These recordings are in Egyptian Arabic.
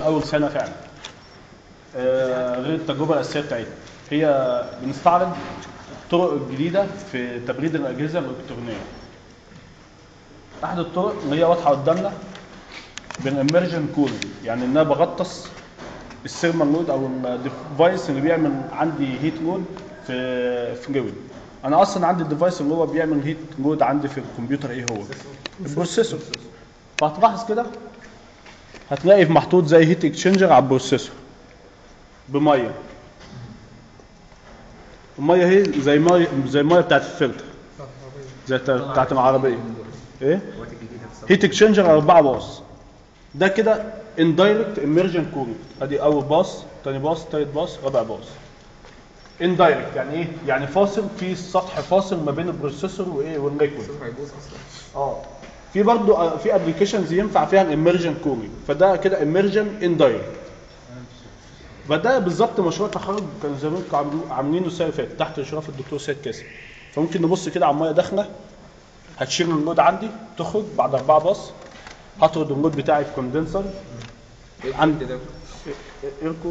اول سنه فعلا آه، غير التجربه الاساسيه بتاعتنا هي بنستعرض الطرق الجديده في تبريد الاجهزه الالكترونيه احد الطرق اللي هي واضحه قدامنا بالامرجن كولينج يعني ان انا بغطس السيرمال لود او الديفايس اللي بيعمل عندي هيت لود في فلويد انا اصلا عندي الديفايس اللي هو بيعمل هيت لود عندي في الكمبيوتر ايه هو البروسيسور فهتلاحظ كده هتلاقي محطوط زي هيت اكسشينجر على البروسيسور بميه الميه هي زي ميه زي الميه بتاعت الفلتر زي بتاع- بتاعت العربيه ايه هيت اكسشينجر 4 باص ده كده اندايركت اميرجن كولينج ادي اول باص ثاني باص ثالث باص رابع باص اندايركت يعني ايه يعني فاصل في سطح فاصل ما بين البروسيسور وايه والليكويد هيبوظ اصلا اه في برضو آه، في ابلكيشنز ينفع فيها الاميرجن كولينج فده كده اميرجن اندايركت فده بالظبط مشروع تخرج كانوا زمان كانوا عاملو- عاملينه السنه اللي فاتت تحت اشراف الدكتور سيد كاسم فممكن نبص كده على الميه داخله هتشيل اللود عندي تخرج بعد اربعه باص هطرد اللود بتاعي في كوندنسر عند ده ايركول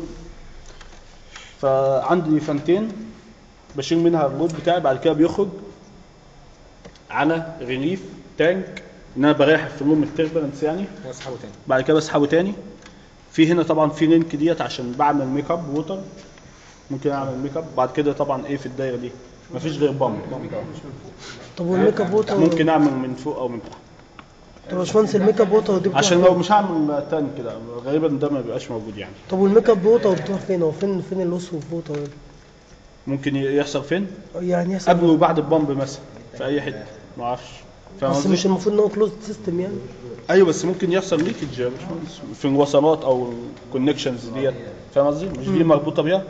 فعندي فانتين بشيل منها اللود بتاعي بعد كده بيخرج على ريليف تانك ان انا بريح الفلوم التربلنس يعني واسحبه تاني بعد كده بسحبه تاني في هنا طبعا في لينك ديت عشان بعمل ميك اب ووتر ممكن اعمل ميك اب بعد كده طبعا ايه في الدايره دي مفيش غير بامب طب والميك اب ووتر ممكن اعمل من فوق او من تحت طب يا باشمهندس الميك اب ووتر دي بتروح عشان فين؟ لو مش هعمل تانك كده غالبا ده ما بيبقاش موجود يعني طب والميك اب ووتر بتروح فين هو فين فين اللوس اوف ووتر ممكن يحصل فين يعني يحصل قبل وبعد البامب مثلا في اي حته ما اعرفش فاهم بس قصدي؟ مش المفروض ان هو كلوز سيستم يعني ايوه بس ممكن يحصل ليكج يا باشمهندس في الوصلات او الكونكشنز ديت فاهم قصدي؟ مش دي مربوطه بيها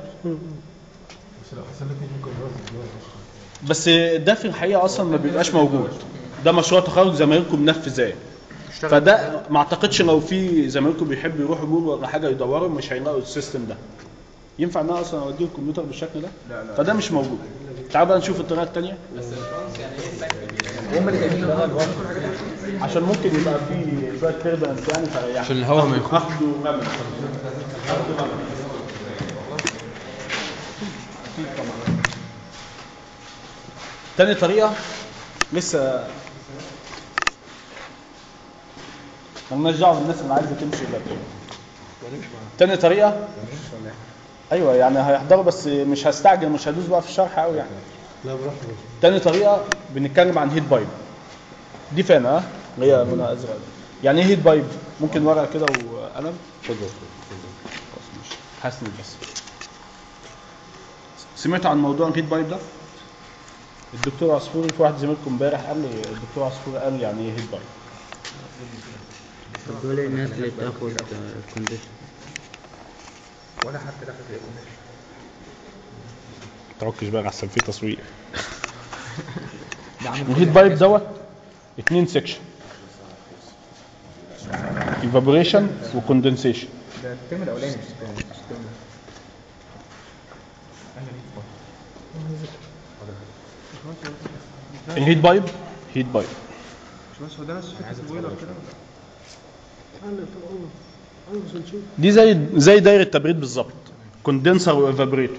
بس ده في الحقيقه اصلا ما بيبقاش موجود ده مشروع تخرج زمايلكم منفذاه فده ما اعتقدش لو في زمايلكم بيحبوا يروحوا جول ولا حاجه يدوروا مش هيلاقوا السيستم ده ينفع ان انا اصلا اوديه الكمبيوتر بالشكل ده؟ لا لا فده مش موجود تعال بقى نشوف الطريقه الثانيه هم اللي جايبين الهارد عشان ممكن يبقى في شويه تربلنس يعني فيعني عشان الهواء ما يخرجش. اخده رمل اخده رمل تاني طريقة لسه مالناش دعوة بالناس اللي عايزة تمشي ولا بتاع. تاني طريقة ايوه يعني هيحضروا بس مش هستعجل مش هدوس بقى في الشرح قوي يعني لا براحتك تاني طريقة بنتكلم عن هيت بايب دي فين ها اللي هي لونها ازرق دي. يعني ايه هيت بايب ممكن ورقة كده وقلم اتفضل خلاص ماشي حسن بس سمعتوا عن موضوع الهيت بايب ده الدكتور عصفوري في واحد زميلكم امبارح قال لي الدكتور عصفوري قال لي يعني ايه هيت بايب طب دول الناس اللي بتاخد الكونديشن ولا حتى دخل في الايكونومي تعكش بقى احسن في تصوير الهيت بايب دوت اتنين سيكشن ايفابوريشن وكوندنسيشن ده الترم الاولاني مش الترم مش الترم ده. الهيت بايب هيت بايب مش بس هو ده نفس فكره البويلر كده دي زي زي دايره تبريد بالظبط كوندنسر وايفابريتور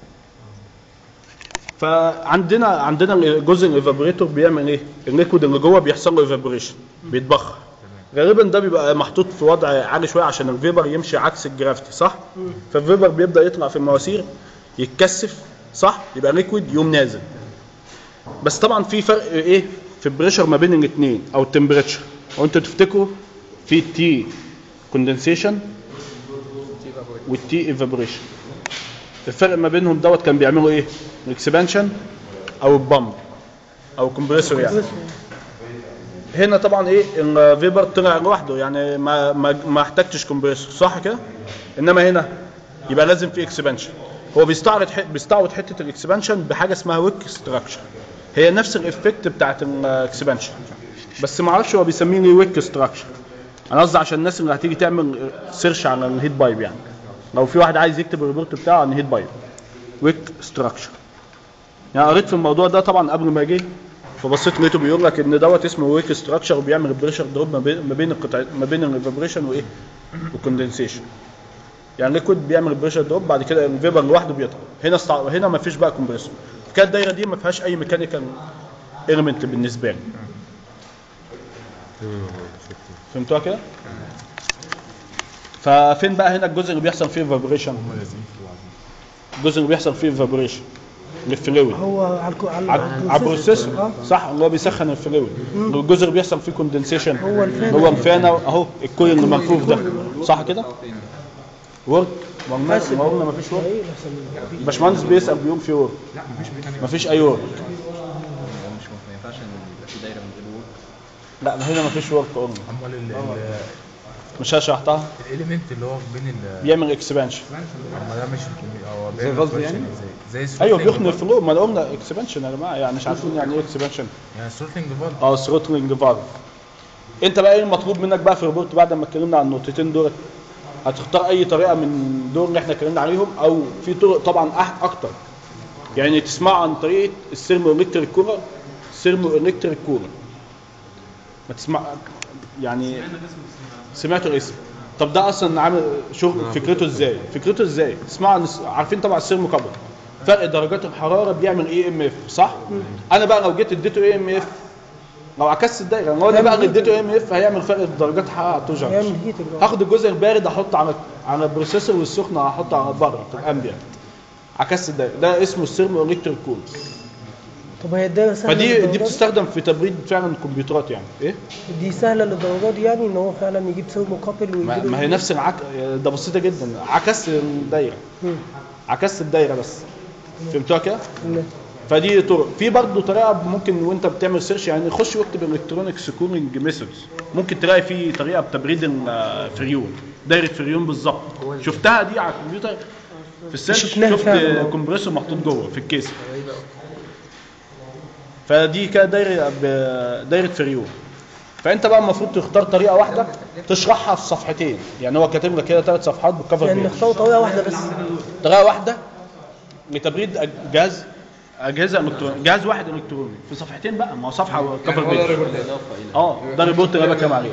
فعندنا عندنا جزء الايفابريتور بيعمل ايه الليكويد اللي جوه بيحصل له ايفابوريشن بيتبخر غالبا ده بيبقى محطوط في وضع عالي شويه عشان الفيبر يمشي عكس الجرافيتي صح فالفيبر بيبدا يطلع في المواسير يتكثف صح يبقى ليكويد يقوم نازل بس طبعا في فرق ايه في البريشر ما بين الاثنين او التمبريتشر وانتوا تفتكروا في تي كوندنسيشن والتي ايفابوريشن الفرق ما بينهم دوت كان بيعملوا ايه الاكسبانشن او البامب او كومبريسور يعني هنا طبعا ايه الفيبر طلع لوحده يعني ما ما ما احتاجتش كومبريسور صح كده انما هنا يبقى لازم في اكسبانشن هو بيستعرض ح- بيستعرض حته الاكسبانشن بحاجه اسمها ويك ستراكشر هي نفس الايفكت بتاعت الاكسبانشن بس ما اعرفش هو بيسميه ليه ويك ستراكشر انا قصدي عشان الناس اللي هتيجي تعمل سيرش على الهيت بايب يعني لو في واحد عايز يكتب الريبورت بتاعه عن هيت بايب ويك ستراكشر يعني قريت في الموضوع ده طبعا قبل ما اجي فبصيت لقيته بيقول لك ان دوت اسمه ويك ستراكشر وبيعمل البريشر دروب ما بين ما بين القطع ما بين الفيبريشن وايه وكوندنسيشن يعني ليكويد بيعمل بريشر دروب بعد كده الفيبر لوحده بيطلع هنا استع... هنا ما فيش بقى كومبريسور كانت الدايره دي ما فيهاش اي ميكانيكال ايلمنت بالنسبه لي فهمتوها كده ففين بقى هنا الجزء اللي بيحصل فيه فابريشن الجزء اللي بيحصل فيه فابريشن للفلويد هو على الكو- على على على البروسيسور اه صح اللي هو بيسخن الفلويد الجزء اللي بيحصل فيه كوندنسيشن هو الفانة. هو الفانه اهو الكويل اللي ملفوف ده صح كده ورك ما قلنا ما قلنا مفيش ورك ايه احسن الباشمهندس بيسال بيقول في ورك لا مفيش ميكانيكال مفيش اي ورك هو مش ما ينفعش ان يبقى في دايره من غير ورك لا ما هنا مفيش ورك قلنا امال ال- مش أنا شرحتها الاليمنت اللي هو بين ال بيعمل اكسبانشن اما ده مش الكمي- هو زي بيعمل الغزل torsion يعني؟ ازاي زي ايوه الثروتلينج بيخنق فالف. الفلو ما أنا قلنا اكسبانشن يا جماعه يعني مش عارفين يعني ايه اكسبانشن يعني الثروتلينج فالف اه ثروتلنج فالف انت بقى ايه المطلوب منك بقى في الريبورت بعد ما اتكلمنا عن النقطتين دول هتختار اي طريقه من دول اللي احنا اتكلمنا عليهم او في طرق طبعا أح- اكتر يعني تسمع عن طريقه السيرمو الكتريك كولر السيرمو الكتريك كولر ما تسمع يعني سمعتوا الاسم طب ده اصلا عامل شغل فكرته ازاي فكرته ازاي تسمع عن عارفين طبعا السيرمو كابل فرق درجات الحراره بيعمل اي ام اف صح انا بقى لو جيت اديته اي ام اف لو عكست الدايره لو انا بقى اللي اديته اي ام اف هيعمل فرق درجات الحراره على التوجر هيعمل هيتنج هاخد الجزء البارد احطه على على البروسيسور والسخن هحطه على بره في الامبيانت عكست الدايره ده اسمه السيرمو الكتريك كول طب هي الدايره سهله فدي دي للدرجات دي؟ بتستخدم في تبريد فعلا الكمبيوترات يعني ايه دي سهله للدرجات دي يعني ان هو فعلا يجيب سيرمو كابل ما, ويجيب ما هي نفس العك ده بسيطه جدا عكست الدايره مم. عكست الدايره بس فهمتوها كده مم. فدي طرق في برضه طريقه ممكن وانت بتعمل سيرش يعني خش واكتب الكترونيك سكورنج ميثودز ممكن تلاقي في طريقه بتبريد الفريون دايره فريون بالظبط شفتها دي على الكمبيوتر في السيرش شفناها شفت فعلا. كومبريسور محطوط جوه في الكيس فدي كده دايره ب- دايره فريون فانت بقى المفروض تختار طريقه واحده تشرحها في صفحتين يعني هو كاتب لك كده ثلاث صفحات بالكفر يعني بيج. نختار طريقه واحده بس طريقه واحده لتبريد أج- جهاز اجهزه الكترونيه جهاز واحد الكتروني في صفحتين بقى ما هو صفحه كفر بيج اه ده الريبورت اللي انا بتكلم عليه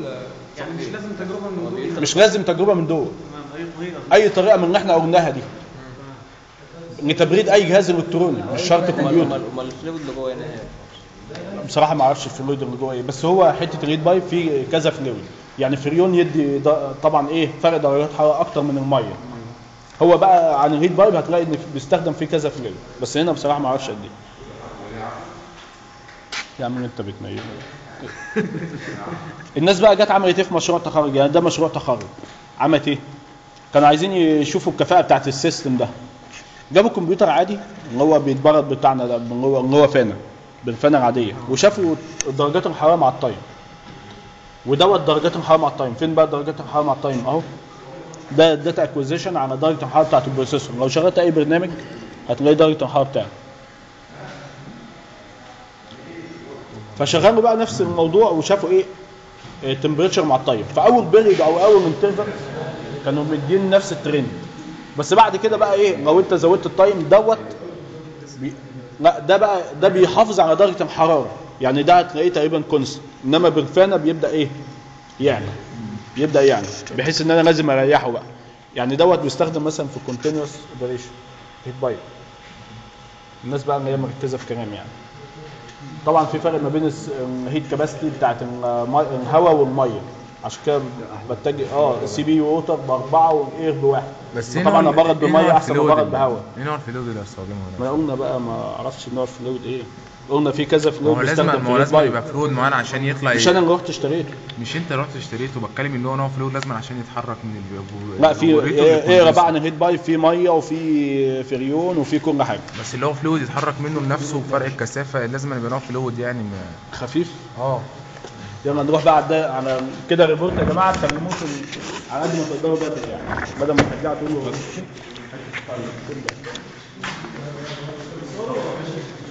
مش لازم تجربه من دول اي طريقه من اللي احنا قلناها دي لتبريد اي جهاز الكتروني مش شرط كمبيوتر امال امال الفلويد اللي جوه هنا ايه؟ بصراحه ما اعرفش الفلويد اللي جوه ايه بس هو حته الريد بايب فيه كذا فلويد يعني فريون يدي د- طبعا ايه فرق درجات حراره اكتر من الميه هو بقى عن الريد بايب هتلاقي ان بيستخدم فيه كذا فلويد بس هنا بصراحه ما اعرفش قد ايه يا عم انت بتنيم الناس بقى جت عملت ايه في مشروع التخرج يعني ده مشروع تخرج عملت ايه كانوا عايزين يشوفوا الكفاءه بتاعت السيستم ده جابوا كمبيوتر عادي اللي هو بيتبرد بتاعنا ده اللي هو اللي هو فانا بالفانا العاديه وشافوا درجات الحراره مع التايم ودوت درجات الحراره مع التايم فين بقى درجات الحراره مع التايم اهو ده داتا اكوزيشن على درجه الحراره بتاعت البروسيسور لو شغلت اي برنامج هتلاقي درجه الحراره بتاعته فشغلوا بقى نفس الموضوع وشافوا ايه التمبريتشر مع التايم فاول بيريد او اول انترفال كانوا مدين نفس الترند بس بعد كده بقى ايه لو انت زودت التايم دوت بي... لا ده بقى ده بيحافظ على درجه الحراره يعني ده هتلاقيه تقريبا كونست انما بالفانا بيبدا ايه يعني يبدا يعني بحيث ان انا لازم اريحه بقى يعني دوت بيستخدم مثلا في كونتينوس اوبريشن هيت بايب الناس بقى اللي هي مركزه في كلام يعني طبعا في فرق ما بين الهيت كاباسيتي بتاعت المي- الهواء والميه عشان كده بتجه اه السي بي ووتر باربعه والاير بواحد بس طبعا هو- ابرد إيه بميه نوع احسن ما الفلويد ابرد اللي- بهواء ايه نوع الفلويد اللي هستخدمه ما هنا؟ قلنا بقى ما اعرفش نوع الفلويد ايه قلنا في كذا ما فلويد هو لازم بيستخدم ما في هو الهيت لازم بايب يبقى فلويد معين عشان يطلع مش انا اللي رحت اشتريته مش انت رحت اشتريته بتكلم ان هو نوع فلويد لازم عشان يتحرك من ال لا في الأوبريتور ايه للكمبيوتر. بقى عن الهيت بايب في ميه وفي فريون وفي كل حاجه بس اللي هو فلويد يتحرك منه لنفسه بفرق الكثافه لازم يبقى نوع فلويد يعني ما... خفيف اه يلا نروح بقى على على كده ريبورت يا جماعه تكلموه في على قد ما تقدروا بدري يعني بدل ما ترجعوا تقولوا